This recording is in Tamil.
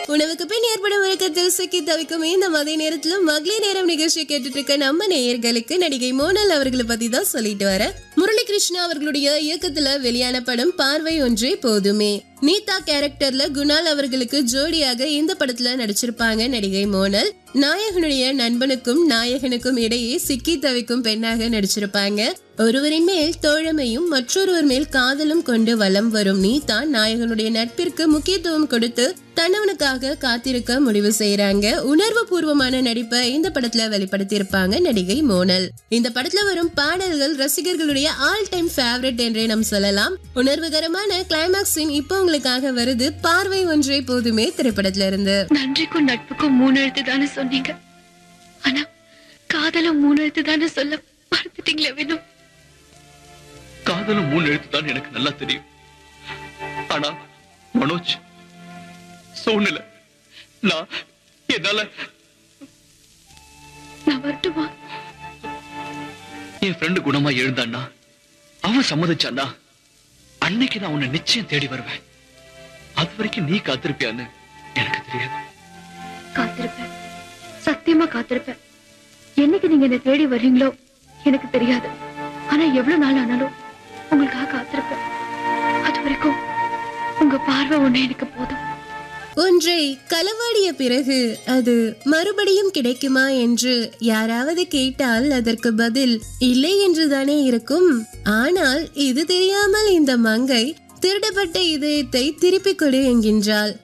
உணவுக்கு பின் ஏற்படும் உறக்கத்தில் சிக்கி தவிக்கும் இந்த மதிய நேரத்திலும் மகளிர் நேரம் நிகழ்ச்சியை கேட்டுட்டு இருக்க நம்ம நேயர்களுக்கு நடிகை மோனல் அவர்களை பத்தி தான் சொல்லிட்டு வர முரளி கிருஷ்ணா அவர்களுடைய இயக்கத்துல வெளியான படம் பார்வை ஒன்றே போதுமே நீதா கேரக்டர்ல குணால் அவர்களுக்கு ஜோடியாக இந்த படத்துல நடிச்சிருப்பாங்க நடிகை மோனல் நாயகனுடைய நண்பனுக்கும் நாயகனுக்கும் இடையே சிக்கி தவிக்கும் பெண்ணாக நடிச்சிருப்பாங்க ஒருவரின் மேல் தோழமையும் மற்றொருவர் மேல் காதலும் கொண்டு வலம் வரும் நீதா நாயகனுடைய நட்பிற்கு முக்கியத்துவம் கொடுத்து தன்னவனுக்காக காத்திருக்க முடிவு செய்யறாங்க உணர்வு பூர்வமான நடிப்பை இந்த படத்துல வெளிப்படுத்தியிருப்பாங்க நடிகை மோனல் இந்த படத்துல வரும் பாடல்கள் ரசிகர்களுடைய ஆல் டைம் ஃபேவரட் என்றே நாம் சொல்லலாம் உணர்வுகரமான கிளைமாக்ஸ் சீன் இப்போ உங்களுக்காக வருது பார்வை ஒன்றே போதுமே திரைப்படத்துல இருந்து நன்றிக்கும் நட்புக்கும் மூணு எழுத்து தானே சொன்னீங்க ஆனா காதலும் மூணு எழுத்து தானே சொல்ல மறந்துட்டீங்களே வேணும் காதலும் மூணு எழுத்து தான் எனக்கு நல்லா தெரியும் ஆனா மனோஜ் சூழ்நிலை நான் என்னால நான் வரட்டுமா என் ஃப்ரெண்டு குணமா எழுந்தான்னா அவன் சம்மதிச்சான்னா அன்னைக்கு நான் உன்னை நிச்சயம் தேடி வருவேன் அது வரைக்கும் நீ காத்திருப்பியான்னு எனக்கு தெரியாது காத்திருப்பேன் சத்தியமா காத்திருப்பேன் என்னைக்கு நீங்க என்ன தேடி வர்றீங்களோ எனக்கு தெரியாது ஆனா எவ்வளவு நாள் ஆனாலும் உங்களுக்காக காத்திருப்பேன் அது வரைக்கும் உங்க பார்வை ஒண்ணு எனக்கு போதும் ஒன்றை களவாடிய பிறகு அது மறுபடியும் கிடைக்குமா என்று யாராவது கேட்டால் அதற்கு பதில் இல்லை என்றுதானே இருக்கும் ஆனால் இது தெரியாமல் இந்த மங்கை திருடப்பட்ட இதயத்தை திருப்பிக் கொடு என்கின்றாள்